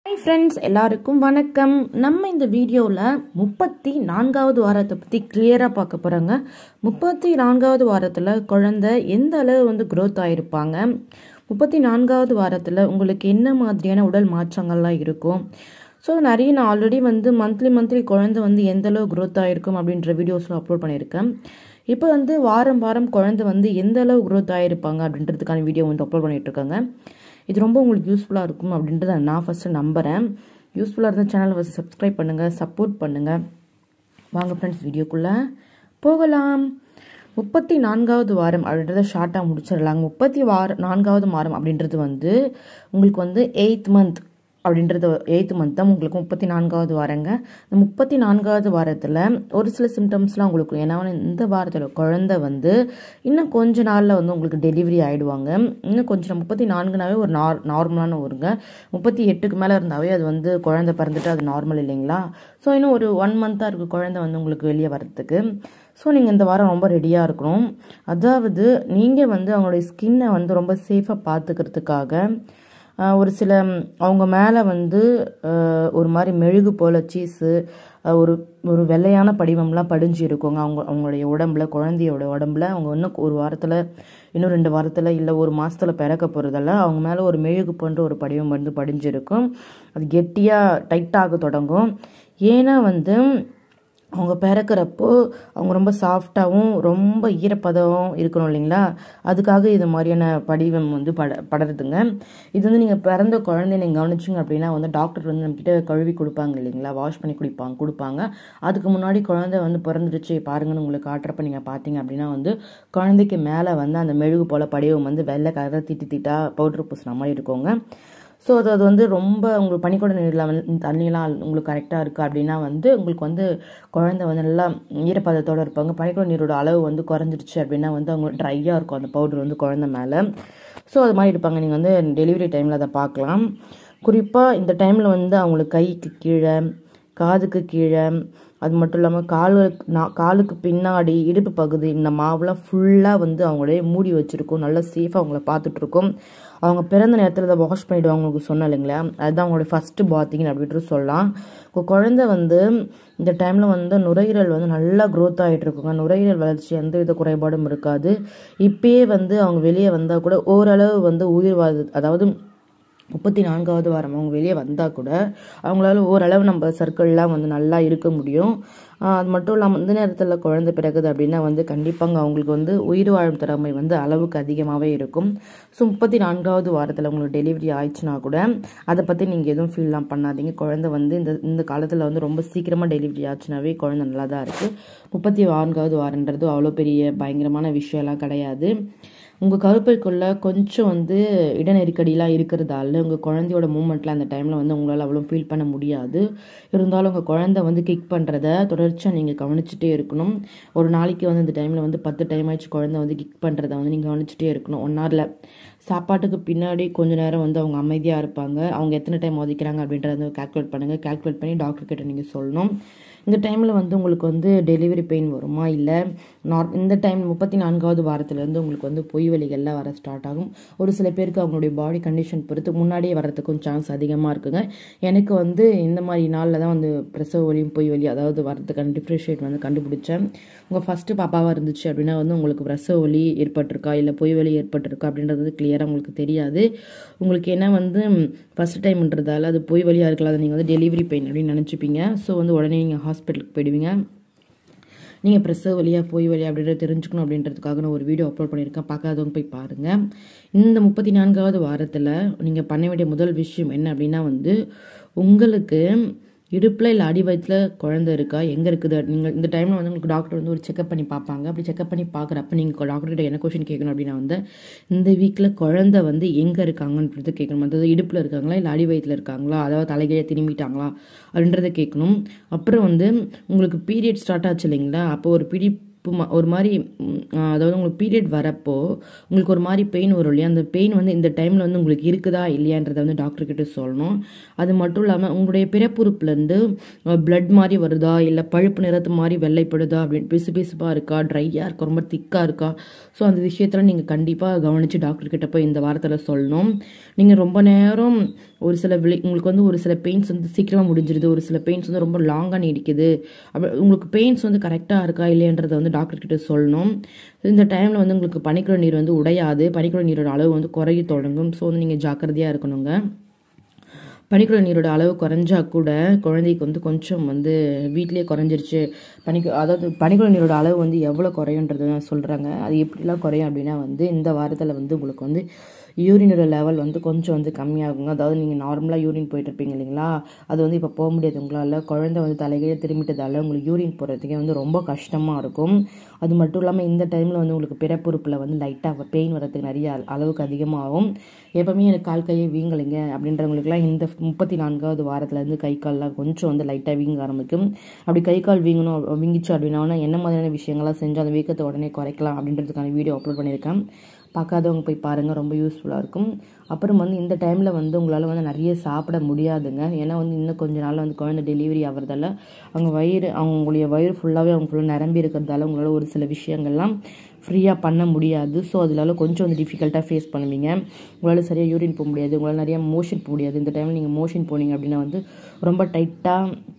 hi friends எல்லாருக்கும் வணக்கம் நம்ம இந்த வீடியோவில் முப்பத்தி நான்காவது வாரத்தை பற்றி கிளியராக பார்க்க போகிறோங்க முப்பத்தி நான்காவது வாரத்தில் குழந்தை எந்த அளவு வந்து growth ஆகிருப்பாங்க முப்பத்தி நான்காவது வாரத்தில் உங்களுக்கு என்ன மாதிரியான உடல் மாற்றங்கள்லாம் இருக்கும் ஸோ நிறைய நான் ஆல்ரெடி வந்து மந்த்லி மந்த்லி குழந்தை வந்து எந்த அளவு growth ஆகிருக்கும் அப்படின்ற வீடியோஸ்லாம் அப்லோட் பண்ணியிருக்கேன் இப்போ வந்து வாரம் வாரம் குழந்தை வந்து எந்த அளவு growth ஆகிருப்பாங்க அப்படின்றதுக்கான வீடியோ வந்து அப்லோட் பண்ணிட்டு இருக்காங்க இது ரொம்ப உங்களுக்கு யூஸ்ஃபுல்லாக இருக்கும் அப்படின்றத நான் ஃபஸ்ட்டு நம்புகிறேன் யூஸ்ஃபுல்லாக இருந்த சேனலை ஃபஸ்ட்டு சப்ஸ்கிரைப் பண்ணுங்கள் சப்போர்ட் பண்ணுங்கள் வாங்க ஃப்ரெண்ட்ஸ் வீடியோக்குள்ளே போகலாம் முப்பத்தி நான்காவது வாரம் அப்படின்றத ஷார்ட்டாக முடிச்சிடலாங்க முப்பத்தி வார நான்காவது வாரம் அப்படின்றது வந்து உங்களுக்கு வந்து எயித் மந்த் அப்படின்றது எயித்து மந்த் தான் உங்களுக்கு முப்பத்தி நான்காவது வாரங்க இந்த முப்பத்தி நான்காவது வாரத்தில் ஒரு சில சிம்டம்ஸ்லாம் உங்களுக்கு ஏன்னா வந்து இந்த வாரத்தில் குழந்தை வந்து இன்னும் கொஞ்ச நாளில் வந்து உங்களுக்கு டெலிவரி ஆகிடுவாங்க இன்னும் கொஞ்சம் முப்பத்தி நான்குனாவே ஒரு நார் நார்மலான ஊருங்க முப்பத்தி எட்டுக்கு மேலே இருந்தாவே அது வந்து குழந்தை பிறந்துட்டு அது நார்மல் இல்லைங்களா ஸோ இன்னும் ஒரு ஒன் மந்த்தாக இருக்குது குழந்தை வந்து உங்களுக்கு வெளியே வரத்துக்கு ஸோ நீங்கள் இந்த வாரம் ரொம்ப ரெடியாக இருக்கணும் அதாவது நீங்கள் வந்து அவங்களுடைய ஸ்கின்னை வந்து ரொம்ப சேஃபாக பார்த்துக்கிறதுக்காக ஆஹ் ஒரு சில ம், அவங்க மேலே வந்து ஆஹ் ஒரு மாதிரி மெழுகு போல் சீஸு ஒரு ஒரு வெள்ளையான படிவம்லாம் படிஞ்சு இருக்குங்க அவங்க அவங்களுடைய உடம்புல குழந்தையோட உடம்புல அவங்க இன்னும் ஒரு வாரத்தில் இன்னும் ரெண்டு வாரத்தில் இல்லை ஒரு மாதத்தில் பிறக்க போகிறதால அவங்க மேலே ஒரு மெழுகு போன்ற ஒரு படிவம் வந்து படிஞ்சிருக்கும் அது கெட்டியாக டைட்டாக தொடங்கும் ஏன்னா வந்து அவங்க பிறக்கிறப்போ அவங்க ரொம்ப சாஃப்டாகவும் ரொம்ப ஈரப்பதம் இருக்கணும் இல்லைங்களா அதுக்காக இது மாதிரியான படிவம் வந்து பட படருதுங்க இது வந்து நீங்கள் பிறந்த குழந்தைய நீங்கள் கவனிச்சிங்க அப்படின்னா வந்து டாக்டர் வந்து நம்மக்கிட்ட கழுவி கொடுப்பாங்க இல்லைங்களா வாஷ் பண்ணி குடிப்பாங்க கொடுப்பாங்க அதுக்கு முன்னாடி குழந்தை வந்து பிறந்துருச்சு பாருங்கன்னு உங்களுக்கு காட்டுறப்ப நீங்கள் பார்த்தீங்க அப்படின்னா வந்து குழந்தைக்கு மேலே வந்து அந்த மெழுகு போல் படிவம் வந்து வெள்ளை கலராக திட்டி திட்டா பவுடர் பூசின மாதிரி இருக்குங்க ஸோ அது அது வந்து ரொம்ப உங்களுக்கு பனிக்கூட நீரில் வந்து தண்ணியெலாம் உங்களுக்கு கரெக்டாக இருக்குது அப்படின்னா வந்து உங்களுக்கு வந்து குழந்தை வந்து நல்லா ஈரப்பதத்தோடு இருப்பாங்க பனிக்கூட நீரோட அளவு வந்து குறைஞ்சிருச்சு அப்படின்னா வந்து அவங்க ட்ரையாக இருக்கும் அந்த பவுடர் வந்து குழந்தை மேலே ஸோ அது மாதிரி இருப்பாங்க நீங்கள் வந்து டெலிவரி டைமில் அதை பார்க்கலாம் குறிப்பாக இந்த டைமில் வந்து அவங்களுக்கு கைக்கு கீழே காதுக்கு கீழே அது மட்டும் இல்லாமல் காலு நா- காலுக்கு பின்னாடி இடுப்பு பகுதி இந்த மாவுலாம் ஃபுல்லாக வந்து அவங்களே மூடி வச்சுருக்கும் நல்லா சேஃபாக அவங்கள பார்த்துட்டு இருக்கும் அவங்க பிறந்த நேரத்தில் அதை வாஷ் பண்ணிவிடுவாங்க உங்களுக்கு சொன்னேன் இல்லைங்களா அதுதான் அவங்களுடைய ஃபஸ்ட்டு பாத்திங் அப்படின்ட்டு சொல்லலாம் இப்போ குழந்தை வந்து இந்த டைமில் வந்து நுரையீரல் வந்து நல்லா க்ரோத் ஆகிட்டு இருக்குங்க நுரையீரல் வளர்ச்சி எந்த வித குறைபாடும் இருக்காது இப்பயே வந்து அவங்க வெளியே வந்தால் கூட ஓரளவு வந்து உயிர் வாழ் அதாவது முப்பத்தி நான்காவது வாரம் அவங்க வெளியே வந்தால் கூட அவங்களால ஓரளவு நம்ம சர்க்கிள்லாம் வந்து நல்லா இருக்க முடியும் ஆஹ் அது மட்டும் இல்லாமல் இந்த நேரத்தில் குழந்தை பிறகுது அப்படின்னா வந்து கண்டிப்பாங்க அவங்களுக்கு வந்து உயிர் வாழும் திறமை வந்து அளவுக்கு அதிகமாகவே இருக்கும் ஸோ முப்பத்தி நான்காவது வாரத்தில் உங்களுக்கு டெலிவரி ஆயிடுச்சுன்னா கூட அதை பற்றி நீங்கள் எதுவும் ஃபீல்லாம் பண்ணாதீங்க குழந்தை வந்து இந்த இந்த காலத்தில் வந்து ரொம்ப சீக்கிரமாக டெலிவரி ஆச்சுனாவே குழந்தை நல்லா தான் இருக்குது முப்பத்தி நான்காவது வாரன்றது அவ்வளோ பெரிய பயங்கரமான விஷயம்லாம் கிடையாது உங்கள் கருப்பைக்குள்ளே கொஞ்சம் வந்து இட நெருக்கடிலாம் இருக்கிறதால உங்கள் குழந்தையோட மூமெண்ட்டில் அந்த டைமில் வந்து உங்களால் அவ்வளோ ஃபீல் பண்ண முடியாது இருந்தாலும் உங்கள் குழந்தை வந்து கிக் பண்ணுறத தொடர்ச்சியாக நீங்கள் கவனிச்சுட்டே இருக்கணும் ஒரு நாளைக்கு வந்து இந்த டைமில் வந்து பத்து டைம் ஆச்சு குழந்தை வந்து கிக் பண்ணுறத வந்து நீங்கள் கவனிச்சுட்டே இருக்கணும் ஒன் ஹவரில் சாப்பாட்டுக்கு பின்னாடி கொஞ்ச நேரம் வந்து அவங்க அமைதியாக இருப்பாங்க அவங்க எத்தனை டைம் ஒதுக்கிறாங்க அப்படின்றத வந்து கால்குலேட் பண்ணுங்கள் கால்குலேட் பண்ணி டாக்டர் கிட்ட நீங்கள் சொல்லணும் இந்த டைமில் வந்து உங்களுக்கு வந்து டெலிவரி பெயின் வருமா இல்லை நார் இந்த டைம் முப்பத்தி நான்காவது வாரத்துலேருந்து உங்களுக்கு வந்து பொய் வலிகள்லாம் வர ஸ்டார்ட் ஆகும் ஒரு சில பேருக்கு அவங்களுடைய பாடி கண்டிஷன் பொறுத்து முன்னாடியே வர்றதுக்கும் சான்ஸ் அதிகமாக இருக்குங்க எனக்கு வந்து இந்த மாதிரி நாளில் தான் வந்து பிரசவ வலியும் பொய் வலி அதாவது வரதுக்கான டிஃப்ரெஷியேட் வந்து கண்டுபிடிச்சேன் உங்கள் ஃபஸ்ட்டு பாப்பாவாக இருந்துச்சு அப்படின்னா வந்து உங்களுக்கு பிரசவ வலி ஏற்பட்டிருக்கா இல்லை பொய் வலி ஏற்பட்டிருக்கா அப்படின்றது கிளியராக உங்களுக்கு தெரியாது உங்களுக்கு என்ன வந்து ஃபஸ்ட் டைம்ன்றதால அது பொய் வலியாக இருக்கலாம் அதை நீங்கள் வந்து டெலிவரி பெயின் அப்படின்னு நினச்சிப்பீங்க ஸோ வந்து உடனே நீங்கள் ஹாஸ்பிட்டலுக்கு போயிடுவீங்க நீங்கள் பிரசவ வழியாக போய் வழியா அப்படின்றத தெரிஞ்சுக்கணும் அப்படின்றதுக்காக நான் ஒரு வீடியோ அப்லோட் பண்ணியிருக்கேன் பார்க்காதவங்க போய் பாருங்கள் இந்த முப்பத்தி நான்காவது வாரத்தில் நீங்கள் பண்ண வேண்டிய முதல் விஷயம் என்ன அப்படின்னா வந்து உங்களுக்கு இடுப்பில் இல்லை அடி வயிற்றில் குழந்தை இருக்கா எங்கே இருக்குது நீங்கள் இந்த டைமில் வந்து உங்களுக்கு டாக்டர் வந்து ஒரு செக்அப் பண்ணி பார்ப்பாங்க அப்படி செக்அப் பண்ணி பார்க்குறப்ப நீங்கள் டாக்டர்கிட்ட என்ன கொஷின் கேட்கணும் அப்படின்னா வந்து இந்த வீக்கில் குழந்தை வந்து எங்கே இருக்காங்கன்றது கேட்கணும் அதாவது இடுப்பில் இருக்காங்களா இல்லை அடி வயிற்றில் இருக்காங்களா அதாவது தலைகீழ திரும்பிட்டாங்களா அப்படின்றத கேட்கணும் அப்புறம் வந்து உங்களுக்கு பீரியட் ஸ்டார்ட் ஆச்சு இல்லைங்களா அப்போ ஒரு பிடி இப்போ ம- ஒரு மாதிரி ம், ஆஹ் அதாவது உங்களுக்கு பீரியட் வரப்போ உங்களுக்கு ஒரு மாதிரி பெயின் வரும் இல்லையா அந்த பெயின் வந்து இந்த டைமில் வந்து உங்களுக்கு இருக்குதா இல்லையான்றதை வந்து டாக்டர் கிட்ட சொல்லணும் அது மட்டும் இல்லாமல் உங்களுடைய பிறப்புறுப்புலேருந்து பிளட் மாதிரி வருதா இல்லை பழுப்பு நிறத்து மாதிரி வெள்ளைப்படுதா அப்படின்னு பிசு பிசுப்பாக இருக்கா ட்ரையாக இருக்கா ரொம்ப திக்காக இருக்கா ஸோ அந்த விஷயத்தில் நீங்கள் கண்டிப்பாக கவனித்து டாக்டர் கிட்ட போய் இந்த வாரத்தில் சொல்லணும் நீங்கள் ரொம்ப நேரம் ஒரு சில விளை உங்களுக்கு வந்து ஒரு சில பெயின்ஸ் வந்து சீக்கிரமாக முடிஞ்சிருது ஒரு சில பெயின்ஸ் வந்து ரொம்ப லாங்காக நீடிக்குது அப்படி உங்களுக்கு பெயின்ஸ் வந்து கரெக்டாக இருக்கா இல்லையன்றதை வந்து டாக்டர் கிட்ட சொல்லணும் இந்த டைமில் வந்து உங்களுக்கு பனிக்குள்ள நீர் வந்து உடையாது பனிக்குள்ள நீரோட அளவு வந்து குறைய தொடங்கும் ஸோ வந்து நீங்கள் ஜாக்கிரதையாக இருக்கணுங்க பனிக்குள்ள நீரோட அளவு குறைஞ்சா கூட குழந்தைக்கு வந்து கொஞ்சம் வந்து வீட்டிலேயே குறைஞ்சிருச்சு பனிக்கு அதாவது பனிக்குள்ள நீரோட அளவு வந்து எவ்வளோ குறையுன்றது சொல்கிறாங்க அது எப்படிலாம் குறையும் அப்படின்னா வந்து இந்த வாரத்தில் வந்து உங்களுக்கு வந்து யூரினோட லெவல் வந்து கொஞ்சம் வந்து கம்மியாகுங்க அதாவது நீங்கள் நார்மலாக யூரின் போயிட்டு இருப்பீங்க இல்லைங்களா அது வந்து இப்போ போக முடியாது உங்களால் குழந்தை வந்து தலைகீழ திரும்பிட்டதால உங்களுக்கு யூரின் போகிறதுக்கே வந்து ரொம்ப கஷ்டமாக இருக்கும் அது மட்டும் இல்லாமல் இந்த டைமில் வந்து உங்களுக்கு பிறப்புறுப்பில் வந்து லைட்டாக பெயின் வரதுக்கு நிறைய அள- அளவுக்கு அதிகமாகும் எப்பவுமே எனக்கு கால் கையை வீங்கலைங்க அப்படின்றவங்களுக்குலாம் இந்த முப்பத்தி நான்காவது வாரத்துலேருந்து கை கால்லாம் கொஞ்சம் வந்து லைட்டாக வீங்க ஆரம்பிக்கும் அப்படி கை கால் வீங்கணும் வீங்கிச்சு அப்படின்னா என்ன மாதிரியான விஷயங்கள்லாம் செஞ்சு அந்த வீக்கத்தை உடனே குறைக்கலாம் அப்படின்றதுக்கான வீடியோ அப்லோட் பண்ணியிருக்கேன் பார்க்காதவங்க போய் பாருங்கள் ரொம்ப யூஸ்ஃபுல்லாக இருக்கும் அப்புறம் வந்து இந்த டைமில் வந்து உங்களால் வந்து நிறைய சாப்பிட முடியாதுங்க ஏன்னா வந்து இன்னும் கொஞ்ச நாள் வந்து குழந்தை டெலிவரி ஆகிறதால அவங்க வயிறு அவங்களுடைய வயிறு ஃபுல்லாகவே அவங்க ஃபுல்லாக நிரம்பி இருக்கிறதால உங்களால் ஒரு சில விஷயங்கள்லாம் ஃப்ரீயாக பண்ண முடியாது ஸோ அதனால கொஞ்சம் வந்து டிஃபிகல்ட்டாக ஃபேஸ் பண்ணுவீங்க உங்களால் சரியாக யூரின் போக முடியாது உங்களால் நிறைய மோஷன் போக முடியாது இந்த டைமில் நீங்கள் மோஷன் போனீங்க அப்படின்னா வந்து ரொம்ப டைட்டாக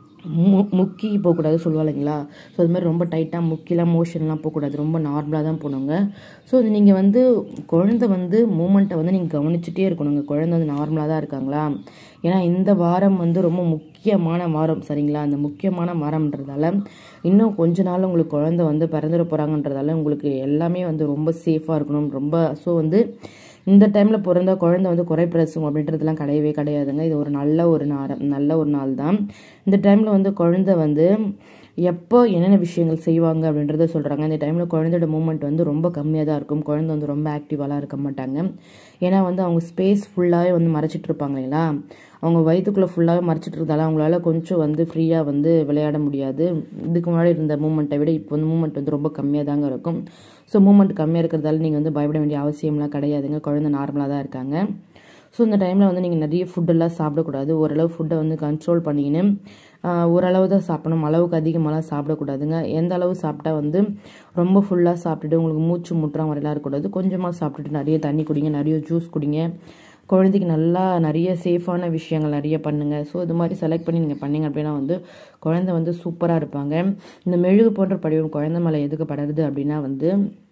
மு முக்கி போகக்கூடாது சொல்லுவா இல்லைங்களா ஸோ அது மாதிரி ரொம்ப டைட்டாக முக்கிலாம் மோஷன்லாம் போகக்கூடாது ரொம்ப நார்மலாக தான் போகணுங்க ஸோ அது நீங்கள் வந்து குழந்தை வந்து மூமெண்ட்டை வந்து நீங்கள் கவனிச்சுட்டே இருக்கணுங்க குழந்தை வந்து நார்மலாக தான் இருக்காங்களா ஏன்னா இந்த வாரம் வந்து ரொம்ப முக்கியமான வாரம் சரிங்களா அந்த முக்கியமான வாரம்ன்றதால இன்னும் கொஞ்ச நாள் உங்களுக்கு குழந்தை வந்து பிறந்துட போகிறாங்கன்றதால உங்களுக்கு எல்லாமே வந்து ரொம்ப சேஃபாக இருக்கணும் ரொம்ப ஸோ வந்து இந்த டைமில் பிறந்த குழந்தை வந்து குறைப்பிரசவம் அப்படின்றதுலாம் கிடையவே கிடையாதுங்க இது ஒரு நல்ல ஒரு நாரம் நல்ல ஒரு நாள் தான் இந்த டைமில் வந்து குழந்தை வந்து எப்போ என்னென்ன விஷயங்கள் செய்வாங்க அப்படின்றத சொல்கிறாங்க இந்த டைமில் குழந்தையோட மூமெண்ட் வந்து ரொம்ப கம்மியாக தான் இருக்கும் குழந்தை வந்து ரொம்ப ஆக்டிவாலாம் இருக்க மாட்டாங்க ஏன்னா வந்து அவங்க ஸ்பேஸ் ஃபுல்லாகவே வந்து மறைச்சிட்டு இருப்பாங்க இல்லைங்களா அவங்க வயிற்றுக்குள்ளே ஃபுல்லாகவே மறைச்சிட்டு இருந்தாலும் அவங்களால கொஞ்சம் வந்து ஃப்ரீயாக வந்து விளையாட முடியாது இதுக்கு முன்னாடி இருந்த மூமெண்ட்டை விட இப்போ வந்து மூமெண்ட் வந்து ரொம்ப கம்மியாக தாங்க இருக்கும் ஸோ மூமெண்ட் கம்மியாக இருக்கிறதால நீங்கள் வந்து பயப்பட வேண்டிய அவசியம்லாம் கிடையாதுங்க குழந்தை நார்மலாக தான் இருக்காங்க ஸோ இந்த டைமில் வந்து நீங்கள் நிறைய ஃபுட்டெல்லாம் சாப்பிடக்கூடாது ஓரளவு ஃபுட்டை வந்து கண்ட்ரோல் பண்ணிக்கின்னு ஆஹ், ஓரளவு தான் சாப்பிடணும் அளவுக்கு அதிகமாகலாம் சாப்பிடக்கூடாதுங்க எந்த அளவு சாப்பிட்டா வந்து ரொம்ப ஃபுல்லாக சாப்பிட்டுட்டு உங்களுக்கு மூச்சு முட்டுற மாதிரிலாம் இருக்கக்கூடாது கொஞ்சமாக சாப்பிட்டுட்டு நிறைய தண்ணி குடிங்க நிறைய ஜூஸ் குடிங்க குழந்தைக்கு நல்லா நிறைய சேஃபான விஷயங்கள் நிறைய பண்ணுங்க ஸோ இது மாதிரி செலக்ட் பண்ணி நீங்கள் பண்ணீங்க அப்படின்னா வந்து குழந்தை வந்து சூப்பராக இருப்பாங்க இந்த மெழுகு போன்ற படிவம் குழந்தை மேலே எதுக்கு படருது அப்படின்னா வந்து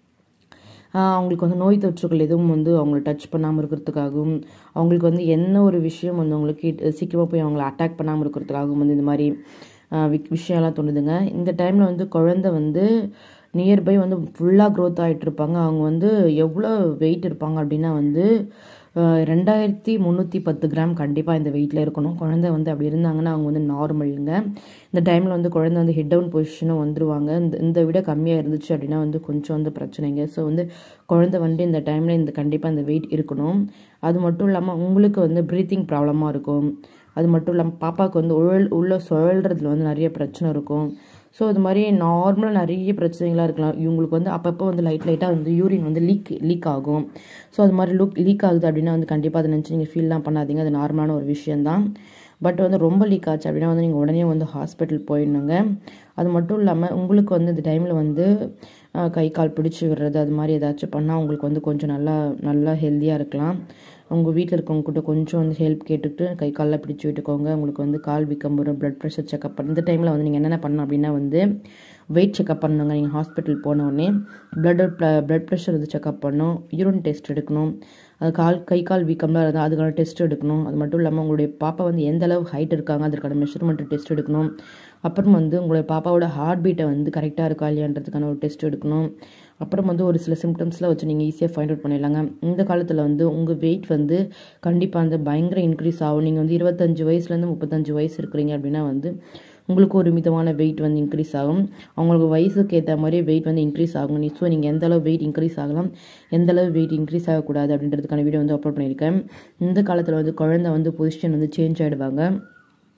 ஆஹ் அவங்களுக்கு வந்து நோய் தொற்றுகள் எதுவும் வந்து அவங்கள டச் பண்ணாமல் இருக்கிறதுக்காகவும் அவங்களுக்கு வந்து என்ன ஒரு விஷயம் வந்து அவங்களுக்கு சீக்கிரமாக போய் அவங்கள அட்டாக் பண்ணாமல் இருக்கிறதுக்காகவும் வந்து இந்த மாதிரி ஆஹ் வி- விஷயம்லாம் தோணுதுங்க இந்த டைமில் வந்து குழந்தை வந்து நியர்பை வந்து ஃபுல்லாக க்ரோத் ஆகிட்டு இருப்பாங்க அவங்க வந்து எவ்வளோ வெயிட் இருப்பாங்க அப்படின்னா வந்து ஆஹ் ரெண்டாயிரத்தி முந்நூற்றி பத்து கிராம் கண்டிப்பாக இந்த வெயிட்டில் இருக்கணும் குழந்தை வந்து அப்படி இருந்தாங்கன்னா அவங்க வந்து நார்மலுங்க இந்த டைமில் வந்து குழந்தை வந்து ஹெட் டவுன் பொசிஷனும் வந்துருவாங்க இந்த இந்த விட கம்மியாக இருந்துச்சு அப்படின்னா வந்து கொஞ்சம் வந்து பிரச்சனைங்க ஸோ வந்து குழந்தை வந்து இந்த டைமில் இந்த கண்டிப்பாக இந்த வெயிட் இருக்கணும் அது மட்டும் இல்லாமல் உங்களுக்கு வந்து ப்ரீத்திங் ப்ராப்ளமாக இருக்கும் அது மட்டும் இல்லாமல் பாப்பாவுக்கு வந்து உழல் உள்ள சுழல்றதுல வந்து நிறைய பிரச்சனை இருக்கும் ஸோ இது மாதிரி நார்மலாக நிறைய பிரச்சனைகளாக இருக்கலாம் இவங்களுக்கு வந்து அப்பப்போ வந்து லைட் லைட்டாக வந்து யூரின் வந்து லீக் லீக் ஆகும் ஸோ அது மாதிரி லுக் லீக் ஆகுது அப்படின்னா வந்து கண்டிப்பாக அதை நினச்சி நீங்கள் ஃபீல்லாம் பண்ணாதீங்க அது நார்மலான ஒரு விஷயந்தான் பட் வந்து ரொம்ப லீக் ஆச்சு அப்படின்னா வந்து நீங்கள் உடனே வந்து ஹாஸ்பிட்டல் போயிடணுங்க அது மட்டும் இல்லாமல் உங்களுக்கு வந்து இந்த டைமில் வந்து அஹ், கை கால் பிடிச்சி விடுறது அது மாதிரி ஏதாச்சும் பண்ணால் உங்களுக்கு வந்து கொஞ்சம் நல்லா நல்லா ஹெல்த்தியாக இருக்கலாம் உங்கள் வீட்டில் இருக்கவங்க கிட்ட கொஞ்சம் வந்து ஹெல்ப் கேட்டுட்டு கை காலில் பிடிச்சி விட்டுக்கோங்க உங்களுக்கு வந்து கால் வீக்கம் வரும் ப்ளட் ப்ரெஷர் செக்அப் பண்ண இந்த டைமில் வந்து நீங்கள் என்னென்ன பண்ணணும் அப்படின்னா வந்து வெயிட் செக்அப் பண்ணணுங்க நீங்கள் ஹாஸ்பிட்டல் போனோடனே பிளட் பிளட் ப்ரெஷர் வந்து செக்அப் பண்ணணும் யூரின் டெஸ்ட் எடுக்கணும் அது கால் கை கால் வீக்கம்லாம் இருந்தால் அதுக்கான டெஸ்ட் எடுக்கணும் அது மட்டும் இல்லாமல் உங்களுடைய பாப்பா வந்து எந்த அளவு ஹைட் இருக்காங்க அதற்கான மெஷர்மெண்ட் டெஸ்ட் எடுக்கணும் அப்புறம் வந்து உங்களுடைய பாப்பாவோட ஹார்ட் பீட்டை வந்து கரெக்டாக இருக்கா இல்லையான்றதுக்கான ஒரு டெஸ்ட் எடுக்கணும் அப்புறம் வந்து ஒரு சில சிம்டம்ஸ்லாம் வச்சு நீங்கள் ஈஸியாக ஃபைண்ட் அவுட் பண்ணிடலாங்க இந்த காலத்தில் வந்து உங்கள் வெயிட் வந்து கண்டிப்பாக வந்து பயங்கர இன்க்ரீஸ் ஆகும் நீங்கள் வந்து இருபத்தஞ்சு வயசுலேருந்து முப்பத்தஞ்சு வயசு இருக்கிறீங்க அப்படின்னா வந்து உங்களுக்கு ஒரு மிதமான வெயிட் வந்து இன்க்ரீஸ் ஆகும் அவங்களுக்கு வயசுக்கு ஏற்ற மாதிரி வெயிட் வந்து இன்க்ரீஸ் ஆகும் ஸோ நீங்கள் எந்த அளவு வெயிட் இன்க்ரீஸ் ஆகலாம் எந்த அளவு வெயிட் இன்க்ரீஸ் ஆகக்கூடாது அப்படின்றதுக்கான வீடியோ வந்து அப்லோட் பண்ணியிருக்கேன் இந்த காலத்தில் வந்து குழந்தை வந்து பொசிஷன் வந்து சேஞ்ச் ஆகிடுவாங்க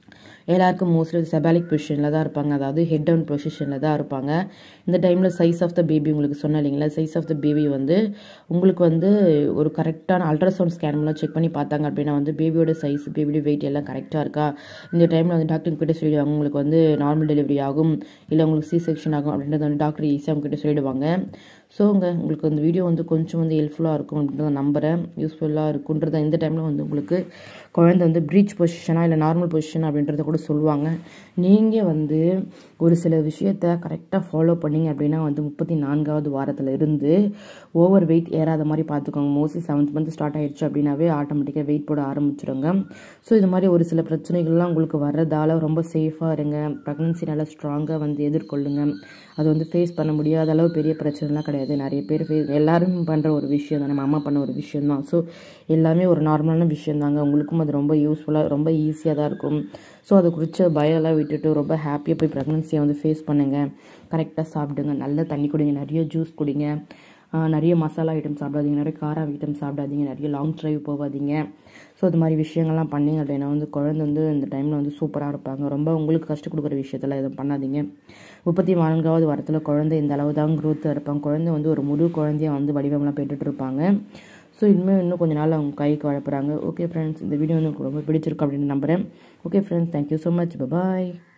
எல்லாருக்கும் மோஸ்ட்லி செபாலிக் பொசிஷனில் தான் இருப்பாங்க அதாவது ஹெட் டவுன் பொசிஷனில் தான் இருப்பாங்க இந்த டைமில் சைஸ் ஆஃப் த பேபி உங்களுக்கு சொன்னேன் இல்லைங்களா சைஸ் ஆஃப் த பேபி வந்து உங்களுக்கு வந்து ஒரு கரெக்டான அல்ட்ராசவுண்ட் ஸ்கேன் மூலம் செக் பண்ணி பார்த்தாங்க அப்படின்னா வந்து பேபியோட சைஸ் பேபியோட வெயிட் எல்லாம் கரெக்டாக இருக்கா இந்த டைமில் வந்து டாக்டர் கிட்ட சொல்லிடுவாங்க உங்களுக்கு வந்து நார்மல் டெலிவரி ஆகும் இல்லை உங்களுக்கு சி செக்ஷன் ஆகும் அப்படின்றத வந்து டாக்டர் ஈஸியாக அவங்க கிட்ட சொல்லிடுவாங்க ஸோ உங்க உங்களுக்கு இந்த வீடியோ வந்து கொஞ்சம் வந்து ஹெல்ப்ஃபுல்லாக இருக்கும் அப்படின்றத நம்புகிறேன் யூஸ்ஃபுல்லாக இருக்குன்றத இந்த டைமில் வந்து உங்களுக்கு குழந்தை வந்து ப்ரீச் பொசிஷனாக இல்லை நார்மல் பொசிஷன் அப்படின்றத கூட சொல்லுவாங்க நீங்கள் வந்து ஒரு சில விஷயத்த கரெக்டாக ஃபாலோ பண்ணீங்க அப்படின்னா வந்து முப்பத்தி நான்காவது வாரத்தில் இருந்து ஓவர் வெயிட் ஏறாத மாதிரி பார்த்துக்கோங்க மோஸ்ட்லி செவன்த் மந்த் ஸ்டார்ட் ஆயிடுச்சு அப்படின்னாவே ஆட்டோமேட்டிக்காக வெயிட் போட ஆரம்பிச்சிடுங்க ஸோ இது மாதிரி ஒரு சில பிரச்சனைகள்லாம் உங்களுக்கு வர்றதால ரொம்ப சேஃபாக இருங்க ப்ரெக்னன்சி நல்லா ஸ்ட்ராங்காக வந்து எதிர்கொள்ளுங்க அது வந்து ஃபேஸ் பண்ண முடியாத அளவு பெரிய பிரச்சனைலாம் கிடையாது நிறைய பேர் ஃபேஸ் எல்லாரும் பண்ணுற ஒரு விஷயம் தான் நம்ம அம்மா பண்ண ஒரு விஷயம் தான் ஸோ எல்லாமே ஒரு நார்மலான விஷயம் தாங்க உங்களுக்கும் அது ரொம்ப யூஸ்ஃபுல்லாக ரொம்ப ஈஸியாக தான் இருக்கும் ஸோ அதை குறித்த பயம்லாம் விட்டுட்டு ரொம்ப ஹாப்பியாக போய் ப்ரெக்னன்சியை வந்து ஃபேஸ் பண்ணுங்கள் கரெக்டாக சாப்பிடுங்க நல்ல தண்ணி குடிங்க நிறைய ஜூஸ் குடிங்க நிறைய மசாலா ஐட்டம் சாப்பிடாதீங்க நிறைய காரம் ஐட்டம் சாப்பிடாதீங்க நிறைய லாங் ட்ரைவ் போகாதீங்க ஸோ இது மாதிரி விஷயங்கள்லாம் பண்ணிங்க அப்படின்னா வந்து குழந்தை வந்து இந்த டைமில் வந்து சூப்பராக இருப்பாங்க ரொம்ப உங்களுக்கு கஷ்டம் கொடுக்குற விஷயத்தில் எதுவும் பண்ணாதீங்க முப்பத்தி நான்காவது வாரத்தில் குழந்தை இந்த அளவு தான் க்ரோத்தாக இருப்பாங்க குழந்தை வந்து ஒரு முழு குழந்தைய வந்து வடிவம்லாம் பெற்றுட்டு இருப்பாங்க ஸோ இனிமேல் இன்னும் கொஞ்சம் நாள் அவங்க கைக்கு வளர்ப்புறாங்க ஓகே ஃப்ரெண்ட்ஸ் இந்த வீடியோ வந்து ரொம்ப பிடிச்சிருக்கு அப்படின்னு நம்புகிறேன் okay friends thank you so much பாய்